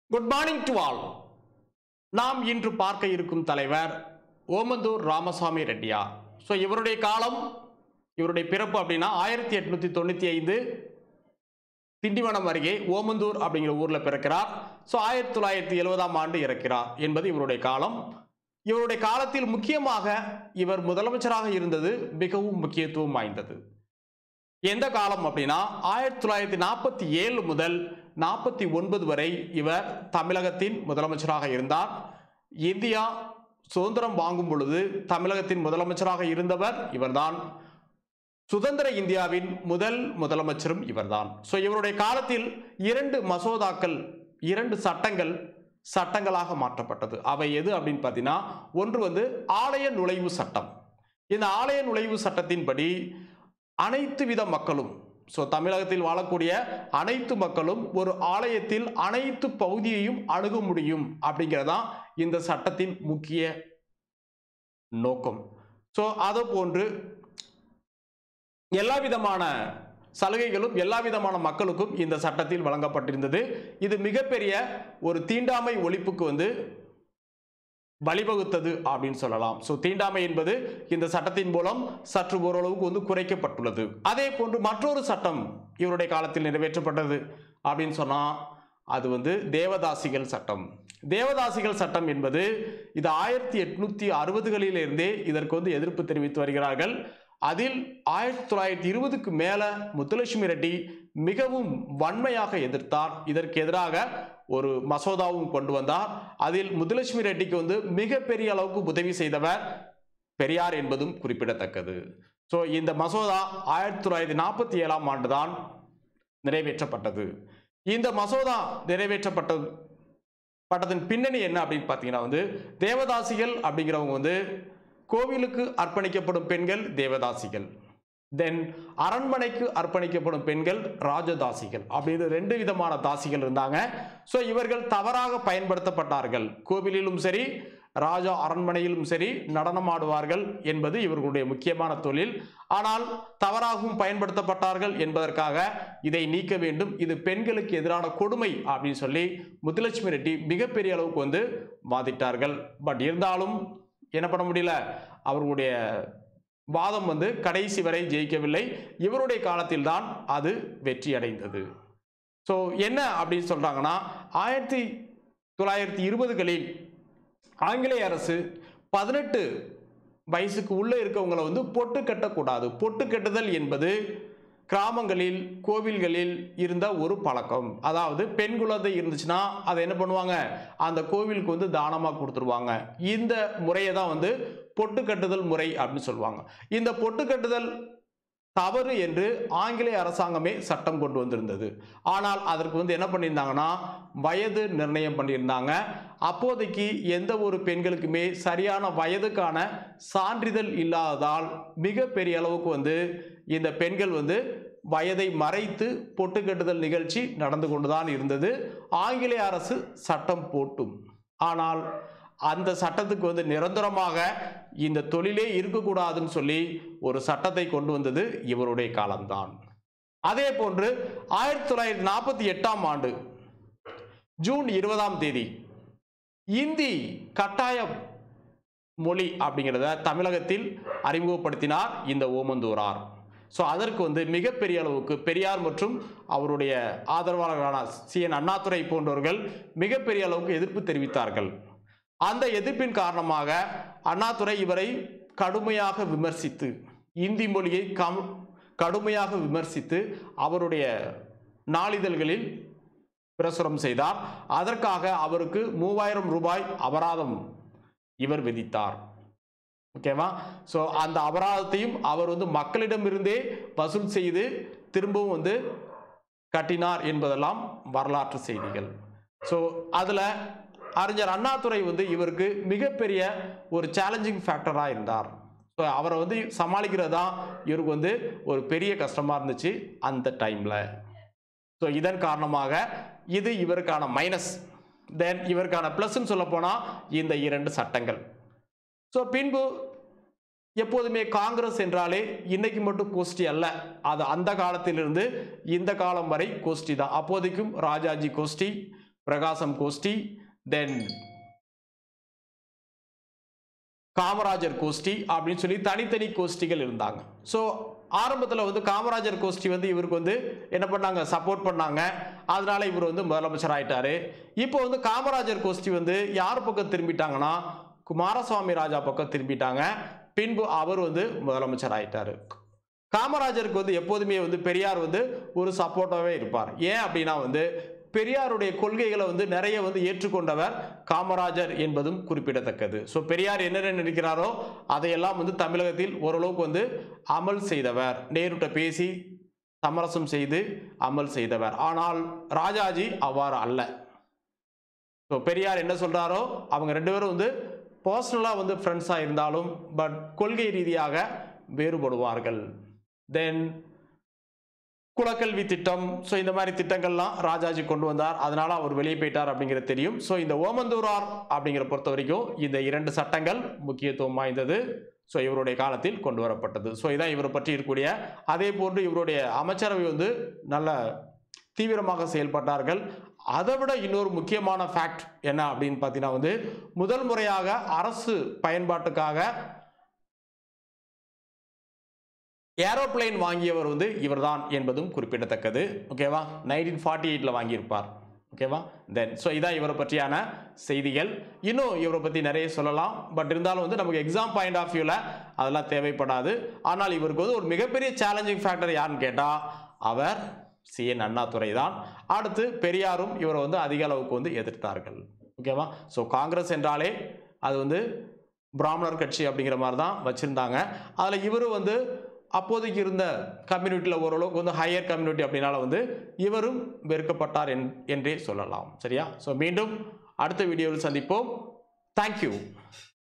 good morning to all நாம் இன்று பார்க்க இருக்கும் தலைவர் ஓமந்தூர் ராமசாமி ரெட்டியார் ஸோ இவருடைய காலம் இவருடைய பிறப்பு அப்படின்னா ஆயிரத்தி எட்நூத்தி தொண்ணூற்றி ஐந்து திண்டிவனம் அருகே ஓமந்தூர் அப்படிங்கிற ஊரில் பிறக்கிறார் ஸோ ஆயிரத்தி தொள்ளாயிரத்தி எழுபதாம் ஆண்டு இறக்கிறார் என்பது இவருடைய காலம் இவருடைய காலத்தில் முக்கியமாக இவர் முதலமைச்சராக இருந்தது மிகவும் முக்கியத்துவம் வாய்ந்தது எந்த காலம் அப்படின்னா ஆயிரத்தி தொள்ளாயிரத்தி நாற்பத்தி ஏழு முதல் நாற்பத்தி ஒன்பது வரை இவர் தமிழகத்தின் முதலமைச்சராக இருந்தார் இந்தியா சுதந்திரம் வாங்கும் பொழுது தமிழகத்தின் முதலமைச்சராக இருந்தவர் இவர்தான் சுதந்திர இந்தியாவின் முதல் முதலமைச்சரும் இவர்தான் ஸோ இவருடைய காலத்தில் இரண்டு மசோதாக்கள் இரண்டு சட்டங்கள் சட்டங்களாக மாற்றப்பட்டது அவை எது அப்படின்னு பார்த்தீங்கன்னா ஒன்று வந்து ஆலய நுழைவு சட்டம் இந்த ஆலய நுழைவு சட்டத்தின்படி அனைத்து வித மக்களும் ஸோ தமிழகத்தில் வாழக்கூடிய அனைத்து மக்களும் ஒரு ஆலயத்தில் அனைத்து பகுதியையும் அணுக முடியும் அப்படிங்கிறதான் இந்த சட்டத்தின் முக்கிய நோக்கம் ஸோ அதை போன்று எல்லா விதமான சலுகைகளும் எல்லா விதமான மக்களுக்கும் இந்த சட்டத்தில் வழங்கப்பட்டிருந்தது இது மிகப்பெரிய ஒரு தீண்டாமை ஒழிப்புக்கு வந்து வழிவகுத்தது அப்படின்னு சொல்லலாம் ஸோ தீண்டாமை என்பது இந்த சட்டத்தின் மூலம் சற்று ஓரளவுக்கு வந்து குறைக்கப்பட்டுள்ளது அதே போன்று மற்றொரு சட்டம் இவருடைய காலத்தில் நிறைவேற்றப்பட்டது அப்படின்னு சொன்னால் அது வந்து தேவதாசிகள் சட்டம் தேவதாசிகள் சட்டம் என்பது இது ஆயிரத்தி எட்நூத்தி அறுபதுகளிலிருந்தே இதற்கு வந்து எதிர்ப்பு தெரிவித்து வருகிறார்கள் அதில் ஆயிரத்தி தொள்ளாயிரத்தி இருபதுக்கு மேல முத்துலட்சுமி ரெட்டி மிகவும் வன்மையாக எதிர்த்தார் இதற்கு எதிராக ஒரு மசோதாவும் கொண்டு வந்தார் அதில் முத்துலட்சுமி ரெட்டிக்கு வந்து மிகப்பெரிய அளவுக்கு உதவி செய்தவர் பெரியார் என்பதும் குறிப்பிடத்தக்கது ஸோ இந்த மசோதா ஆயிரத்தி தொள்ளாயிரத்தி நாற்பத்தி ஏழாம் ஆண்டு தான் நிறைவேற்றப்பட்டது இந்த மசோதா நிறைவேற்றப்பட்டது பட்டதன் பின்னணி என்ன அப்படின்னு பார்த்தீங்கன்னா வந்து தேவதாசிகள் அப்படிங்கிறவங்க வந்து கோவிலுக்கு அர்ப்பணிக்கப்படும் பெண்கள் தேவதாசிகள் தென் அரண்மனைக்கு அர்ப்பணிக்கப்படும் பெண்கள் ராஜதாசிகள் அப்படின்னு ரெண்டு விதமான தாசிகள் இருந்தாங்க ஸோ இவர்கள் தவறாக பயன்படுத்தப்பட்டார்கள் கோவிலிலும் சரி ராஜா அரண்மனையிலும் சரி நடனமாடுவார்கள் என்பது இவர்களுடைய முக்கியமான தொழில் ஆனால் தவறாகவும் பயன்படுத்தப்பட்டார்கள் என்பதற்காக இதை நீக்க வேண்டும் இது பெண்களுக்கு எதிரான கொடுமை அப்படின்னு சொல்லி முத்துலட்சுமி ரெட்டி மிகப்பெரிய அளவுக்கு வந்து வாதிட்டார்கள் பட் இருந்தாலும் என்ன பண்ண முடியல அவர்களுடைய வாதம் வந்து கடைசி வரை ஜெயிக்கவில்லை இவருடைய காலத்தில் தான் அது வெற்றி அடைந்தது ஸோ என்ன அப்படின்னு சொல்றாங்கன்னா ஆயிரத்தி தொள்ளாயிரத்தி இருபதுகளில் ஆங்கிலேய அரசு பதினெட்டு வயசுக்கு உள்ளே இருக்கவங்களை வந்து பொட்டு கட்டக்கூடாது பொட்டு கட்டுதல் என்பது கிராமங்களில் கோவில்களில் இருந்த ஒரு பழக்கம் அதாவது பெண் குழந்தை இருந்துச்சுன்னா அதை என்ன பண்ணுவாங்க அந்த கோவிலுக்கு வந்து தானமாக கொடுத்துருவாங்க இந்த முறையை தான் வந்து பொட்டு கட்டுதல் முறை அப்படின்னு சொல்லுவாங்க இந்த பொட்டு கட்டுதல் தவறு என்று ஆங்கிலேய அரசாங்கமே சட்டம் கொண்டு வந்திருந்தது ஆனால் அதற்கு வந்து என்ன பண்ணியிருந்தாங்கன்னா வயது நிர்ணயம் பண்ணியிருந்தாங்க அப்போதைக்கு எந்த ஒரு பெண்களுக்குமே சரியான வயதுக்கான சான்றிதழ் இல்லாததால் மிகப்பெரிய அளவுக்கு வந்து இந்த பெண்கள் வந்து வயதை மறைத்து பொட்டு கட்டுதல் நிகழ்ச்சி நடந்து கொண்டுதான் இருந்தது ஆங்கிலேய அரசு சட்டம் போட்டும் ஆனால் அந்த சட்டத்துக்கு வந்து நிரந்தரமாக இந்த தொழிலே இருக்கக்கூடாதுன்னு சொல்லி ஒரு சட்டத்தை கொண்டு வந்தது இவருடைய காலம்தான் அதே போன்று ஆயிரத்தி தொள்ளாயிரத்தி நாற்பத்தி எட்டாம் ஆண்டு ஜூன் இருபதாம் தேதி இந்தி கட்டாய மொழி அப்படிங்கிறத தமிழகத்தில் அறிமுகப்படுத்தினார் இந்த ஓமந்தூரார் ஸோ அதற்கு வந்து மிகப்பெரிய அளவுக்கு பெரியார் மற்றும் அவருடைய ஆதரவாளர்களான சி என் அண்ணாதுரை போன்றவர்கள் மிகப்பெரிய அளவுக்கு எதிர்ப்பு தெரிவித்தார்கள் அந்த எதிர்ப்பின் காரணமாக அண்ணாதுரை இவரை கடுமையாக விமர்சித்து இந்தி மொழியை கம் கடுமையாக விமர்சித்து அவருடைய நாளிதழ்களில் பிரசுரம் செய்தார் அதற்காக அவருக்கு மூவாயிரம் ரூபாய் அபராதம் இவர் விதித்தார் ஓகேவா ஸோ அந்த அபராதத்தையும் அவர் வந்து மக்களிடமிருந்தே வசூல் செய்து திரும்பவும் வந்து கட்டினார் என்பதெல்லாம் வரலாற்று செய்திகள் ஸோ அதில் அறிஞர் அண்ணாதுரை வந்து இவருக்கு மிகப்பெரிய ஒரு சேலஞ்சிங் ஃபேக்டராக இருந்தார் ஸோ அவரை வந்து சமாளிக்கிறது தான் இவருக்கு வந்து ஒரு பெரிய கஷ்டமாக இருந்துச்சு அந்த டைமில் ஸோ இதன் காரணமாக இது இவருக்கான மைனஸ் தென் இவருக்கான ப்ளஸ்ன்னு சொல்ல போனால் இந்த இரண்டு சட்டங்கள் ஸோ பின்பு எப்போதுமே காங்கிரஸ் என்றாலே இன்னைக்கு மட்டும் கோஷ்டி அல்ல அது அந்த காலத்திலிருந்து இந்த காலம் வரை கோஷ்டி தான் அப்போதைக்கும் ராஜாஜி கோஷ்டி பிரகாசம் கோஷ்டி தென் காமராஜர் கோஷ்டி அப்படின்னு சொல்லி தனித்தனி கோஷ்டிகள் இருந்தாங்க ஸோ ஆரம்பத்தில் வந்து காமராஜர் கோஷ்டி வந்து இவருக்கு வந்து என்ன பண்ணாங்க சப்போர்ட் பண்ணாங்க அதனால இவர் வந்து முதலமைச்சர் ஆயிட்டாரு இப்போ வந்து காமராஜர் கோஷ்டி வந்து யார் பக்கம் திரும்பிட்டாங்கன்னா குமாரசுவாமி ராஜா பக்கம் திரும்பிட்டாங்க பின்பு அவர் வந்து முதலமைச்சர் ஆயிட்டாரு காமராஜருக்கு வந்து எப்போதுமே வந்து பெரியார் வந்து ஒரு சப்போர்ட்டாகவே இருப்பார் ஏன் அப்படின்னா வந்து பெரியாருடைய கொள்கைகளை வந்து நிறைய வந்து ஏற்றுக்கொண்டவர் காமராஜர் என்பதும் குறிப்பிடத்தக்கது ஸோ பெரியார் என்னென்ன நினைக்கிறாரோ அதையெல்லாம் வந்து தமிழகத்தில் ஓரளவுக்கு வந்து அமல் செய்தவர் நேருட்ட பேசி சமரசம் செய்து அமல் செய்தவர் ஆனால் ராஜாஜி அவ்வாறு அல்ல ஸோ பெரியார் என்ன சொல்றாரோ அவங்க ரெண்டு பேரும் வந்து பர்சனலாக வந்து ஃப்ரெண்ட்ஸாக இருந்தாலும் பட் கொள்கை ரீதியாக வேறுபடுவார்கள் தென் குலக்கல்வி திட்டம் ஸோ இந்த மாதிரி திட்டங்கள்லாம் ராஜாஜி கொண்டு வந்தார் அதனால அவர் வெளியே போயிட்டார் அப்படிங்கிறது தெரியும் ஸோ இந்த ஓமந்தூரார் அப்படிங்கிற பொறுத்த வரைக்கும் இந்த இரண்டு சட்டங்கள் முக்கியத்துவம் வாய்ந்தது ஸோ இவருடைய காலத்தில் கொண்டு வரப்பட்டது ஸோ இதான் இவரை பற்றி இருக்கக்கூடிய அதே போன்று இவருடைய அமைச்சரவை வந்து நல்ல தீவிரமாக செயல்பட்டார்கள் அதை விட இன்னொரு முக்கியமான ஃபேக்ட் என்ன அப்படின்னு பார்த்தீங்கன்னா வந்து முதல் முறையாக அரசு பயன்பாட்டுக்காக ஏரோப்ளேன் வாங்கியவர் வந்து இவர்தான் என்பதும் குறிப்பிடத்தக்கது ஓகேவா நைன்டீன் ஃபார்ட்டி எயிட்டில் வாங்கியிருப்பார் ஓகேவா தென் ஸோ இதான் இவரை பற்றியான செய்திகள் இன்னும் இவரை பற்றி நிறைய சொல்லலாம் பட் இருந்தாலும் வந்து நமக்கு எக்ஸாம் பாயிண்ட் ஆஃப் வியூவில் அதெல்லாம் தேவைப்படாது ஆனால் இவருக்கு வந்து ஒரு மிகப்பெரிய சேலஞ்சிங் ஃபேக்டர் யாருன்னு கேட்டால் அவர் சிஎன் அண்ணாதுரை தான் அடுத்து பெரியாரும் இவரை வந்து அதிக அளவுக்கு வந்து எதிர்த்தார்கள் ஓகேவா ஸோ காங்கிரஸ் என்றாலே அது வந்து பிராமணர் கட்சி அப்படிங்கிற மாதிரி தான் வச்சுருந்தாங்க அதில் இவரும் வந்து அப்போதைக்கு இருந்த கம்யூனிட்டியில் ஓரளவுக்கு வந்து ஹையர் கம்யூனிட்டி அப்படின்னால வந்து இவரும் வெறுக்கப்பட்டார் என் என்றே சொல்லலாம் சரியா ஸோ மீண்டும் அடுத்த வீடியோவில் சந்திப்போம் தேங்க்யூ